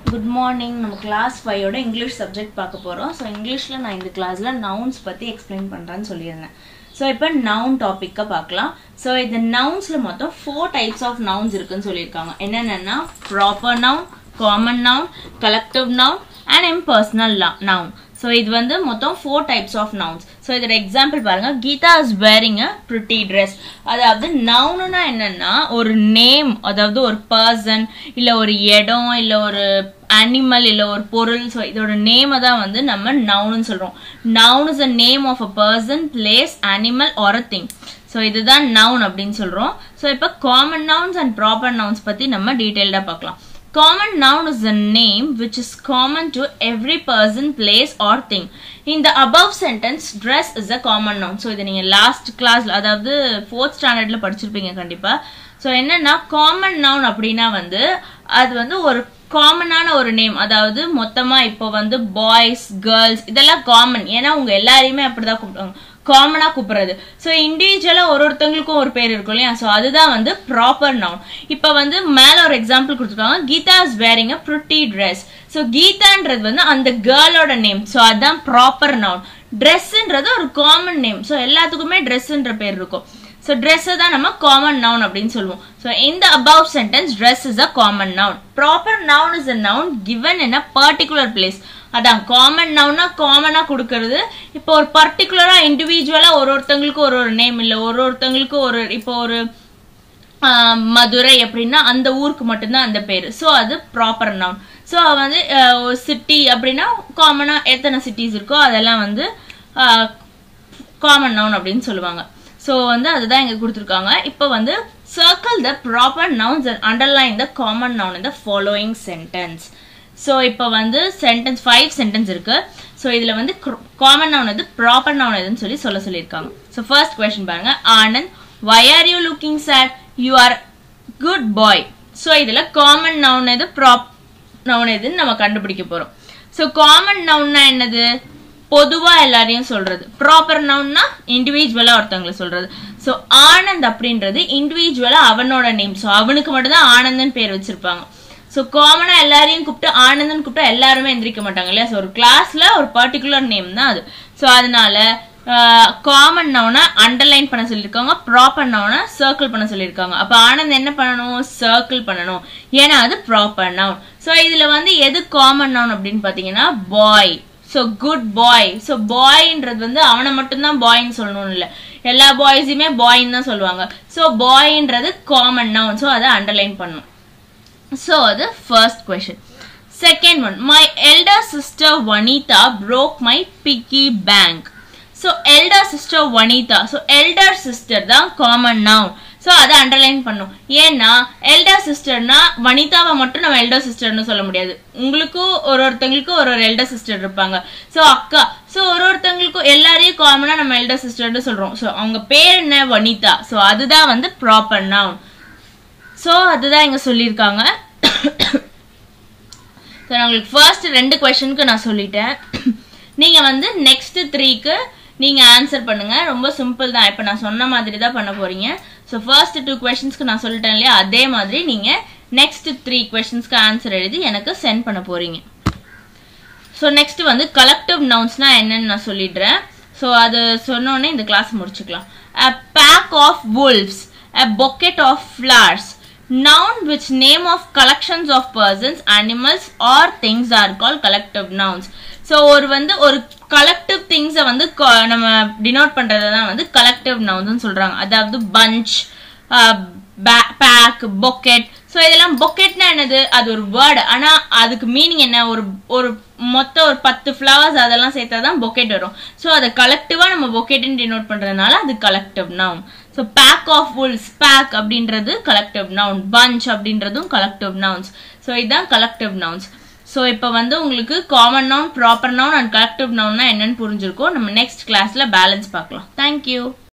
Good morning நம்ம class ஃபைவோட English subject பார்க்க போகிறோம் ஸோ இங்கிலீஷில் நான் இந்த கிளாஸில் நவுன்ஸ் பற்றி எக்ஸ்பிளைன் பண்ணுறேன்னு சொல்லியிருந்தேன் ஸோ இப்போ நவுன் டாப்பிக்கை பார்க்கலாம் ஸோ இந்த நவுன்ஸில் மொத்தம் ஃபோர் டைப்ஸ் ஆஃப் நவுன்ஸ் இருக்குன்னு சொல்லியிருக்காங்க என்னென்னா proper noun common noun collective noun and impersonal noun so இது வந்து மொத்தம் four types of nouns so இதோட எக்ஸாம்பிள் பாருங்க Geetha is wearing a pretty dress அதாவது நவுனுனா என்னன்னா ஒரு நேம் அதாவது ஒரு பர்சன் இல்லை ஒரு இடம் இல்லை ஒரு அனிமல் இல்லை ஒரு பொருள் ஸோ இதோட நேமை தான் வந்து நம்ம நவுன்னு சொல்கிறோம் noun is a name of a person place animal or a thing so இதுதான் நவுன் அப்படின்னு சொல்கிறோம் ஸோ இப்போ common nouns and proper nouns பற்றி நம்ம டீட்டெயில்டாக பார்க்கலாம் Common noun is a name which is common to every person, place or thing. In the above sentence, dress is a common noun. So இதை நீங்கள் last கிளாஸ்ல அதாவது fourth ஸ்டாண்டர்ட்ல படிச்சிருப்பீங்க கண்டிப்பா ஸோ என்னன்னா காமன் நவுன் அப்படின்னா வந்து அது வந்து ஒரு காமனான ஒரு நேம் அதாவது மொத்தமா இப்போ வந்து பாய்ஸ் கேர்ள்ஸ் இதெல்லாம் காமன் ஏன்னா உங்க எல்லாரையுமே அப்படிதான் கூப்பிடுவாங்க காமனா கூப்பிடுறது ஸோ இண்டிவிஜுவலா ஒரு ஒருத்தவங்களுக்கும் ஒரு பேர் இருக்கும் இல்லையா ஸோ அதுதான் வந்து ப்ராப்பர் நவுன் இப்போ வந்து மேல ஒரு எக்ஸாம்பிள் கொடுத்துருக்காங்க Geetha is wearing a pretty dress so கீதான்றது வந்து அந்த கேர்ளோட நேம் ஸோ அதுதான் ப்ராப்பர் நவுன் ட்ரெஸ்ன்றது ஒரு காமன் நேம் ஸோ எல்லாத்துக்குமே ட்ரெஸ்ன்ற பேர் இருக்கும் ஸோ ட்ரெஸ்ஸை தான் நம்ம காமன் நவுன் அப்படின்னு சொல்லுவோம் ஸோ இந்த above sentence dress is a common noun proper noun is a noun given in a particular place அதான் காமன் நவுனா காமனா கொடுக்கறது இப்போ ஒரு பர்டிகுலரா இண்டிவிஜுவலா ஒரு ஒருத்தங்களுக்கு ஒரு ஒரு நேம் இல்லை ஒரு ஒருத்தங்களுக்கு ஒரு இப்போ ஒரு மதுரை அப்படின்னா அந்த ஊருக்கு மட்டும்தான் அந்த பேர் ஸோ அது ப்ராப்பர் நவுன் ஸோ வந்து சிட்டி அப்படின்னா காமனாக எத்தனை சிட்டிஸ் இருக்கோ அதெல்லாம் வந்து காமன் நவுன் அப்படின்னு சொல்லுவாங்க ஸோ வந்து அதுதான் இங்கே கொடுத்துருக்காங்க இப்போ வந்து circle the proper nouns and underline the common noun இந்த ஃபாலோயிங் சென்டென்ஸ் ஸோ இப்போ வந்து சென்டென்ஸ் ஃபைவ் சென்டென்ஸ் இருக்கு ஸோ இதில் வந்து காமன் நவுன் எது ப்ராப்பர் நவுன் எதுன்னு சொல்லி சொல்ல சொல்லியிருக்காங்க ஸோ ஃபர்ஸ்ட் கொஸ்டின் பாருங்க Anand why are you looking sad you are good boy so இதில் காமன் நவுன் எது ப்ராப் நவுன் எதுன்னு நம்ம கண்டுபிடிக்க போகிறோம் ஸோ காமன் நவுன்னா என்னது பொதுவா எல்லாரையும் சொல்றது ப்ராப்பர் நவுன்னா இண்டிவிஜுவலா ஒருத்தவங்களை சொல்றது ஸோ ஆனந்த் அப்படின்றது இண்டிவிஜுவலா அவனோட நேம் ஸோ அவனுக்கு மட்டும்தான் ஆனந்தன் பேர் வச்சிருப்பாங்க ஸோ காமனா எல்லாரையும் கூப்பிட்டு ஆனந்தன் கூப்பிட்டா எல்லாருமே எந்திரிக்க மாட்டாங்க இல்லையா ஸோ ஒரு கிளாஸ்ல ஒரு பர்டிகுலர் நேம் தான் அது ஸோ அதனால காமன் நவுனா அண்டர்லைன் பண்ண சொல்லியிருக்காங்க ப்ராப்பர் நவுனா சர்க்கிள் பண்ண சொல்லியிருக்காங்க அப்போ ஆனந்த் என்ன பண்ணணும் சர்க்கிள் பண்ணணும் ஏன்னா அது ப்ராப்பர் நவுன் ஸோ இதுல வந்து எது காமன் நவுன் அப்படின்னு பார்த்தீங்கன்னா boy so good boy so பாய்ன்றது வந்து அவனை மட்டும்தான் பாய்ன்னு சொல்லணும்னு இல்லை எல்லா பாய்ஸுமே பாய்ன்னு தான் சொல்லுவாங்க ஸோ பாய்ன்றது காமன் நவுன் ஸோ அதை அண்டர்லைன் பண்ணணும் ஸோ அது first question second one my elder sister Vanitha broke my piggy bank so elder sister Vanitha so elder sister தான் காமன் நவுன் ஸோ அதை அண்டர்லைன் பண்ணும் ஏன்னா எல்டர் சிஸ்டர்னா வனிதாவை மட்டும் நம்ம எல்டர் சிஸ்டர்னு சொல்ல முடியாது உங்களுக்கும் ஒரு ஒருத்தங்களுக்கும் ஒரு ஒரு எல்டர் சிஸ்டர் இருப்பாங்க ஸோ அக்கா ஸோ ஒரு ஒருத்தங்களுக்கும் எல்லாரையும் காமனாக நம்ம எல்டர் சிஸ்டர்னு சொல்கிறோம் ஸோ அவங்க பேர் என்ன வனிதா ஸோ அதுதான் வந்து ப்ராப்பர் நவுன் ஸோ அதுதான் இங்கே சொல்லியிருக்காங்க ஸோ நான் உங்களுக்கு ஃபர்ஸ்ட் ரெண்டு கொஷனுக்கு நான் சொல்லிட்டேன் நீங்கள் வந்து நெக்ஸ்ட் த்ரீக்கு நீங்கள் ஆன்சர் பண்ணுங்க ரொம்ப சிம்பிள் தான் இப்போ நான் சொன்ன மாதிரி தான் பண்ண போறீங்க ஸோ ஃபர்ஸ்ட் டூ கொஷின்ஸ்க்கு நான் சொல்லிட்டேன் இல்லையா அதே மாதிரி நீங்கள் நெக்ஸ்ட் த்ரீ கொஷின்ஸ்க்கு ஆன்சர் எழுதி எனக்கு சென்ட் பண்ண போறீங்க ஸோ நெக்ஸ்ட் வந்து கலெக்டிவ் நவுன்ஸ்னா என்னன்னு நான் சொல்லிடுறேன் ஸோ அது சொன்னோடனே இந்த கிளாஸ் முடிச்சுக்கலாம் a pack of wolves a bucket of flowers noun which name of collections of persons animals or things are called collective nouns so ஒரு வந்து ஒரு கலெக்டிவ் திங்ஸை வந்து நம்ம டினோட் பண்றதை தான் வந்து கலெக்டிவ் நவுன்ஸ் சொல்றாங்க அதாவது பஞ்ச் பேக் பொக்கெட் ஸோ இதெல்லாம் பொக்கெட்னா என்னது அது ஒரு வேர்டு ஆனா அதுக்கு மீனிங் என்ன ஒரு ஒரு மொத்தம் ஒரு பத்து ஃப்ளவர்ஸ் அதெல்லாம் சேர்த்தா தான் பொக்கெட் வரும் ஸோ அதை கலெக்டிவா நம்ம பொக்கெட்னு டினோட் பண்றதுனால அது collective noun so pack of wolves pack அப்படின்றது கலெக்டிவ் நவுன் பஞ்ச் அப்படின்றதும் கலெக்டிவ் நவுன்ஸ் ஸோ இதுதான் கலெக்டிவ் நவுன்ஸ் ஸோ இப்போ வந்து உங்களுக்கு common noun proper noun and collective நவுன்னா என்னன்னு புரிஞ்சிருக்கோம் நம்ம நெக்ஸ்ட் கிளாஸ்ல பேலன்ஸ் பார்க்கலாம் தேங்க்யூ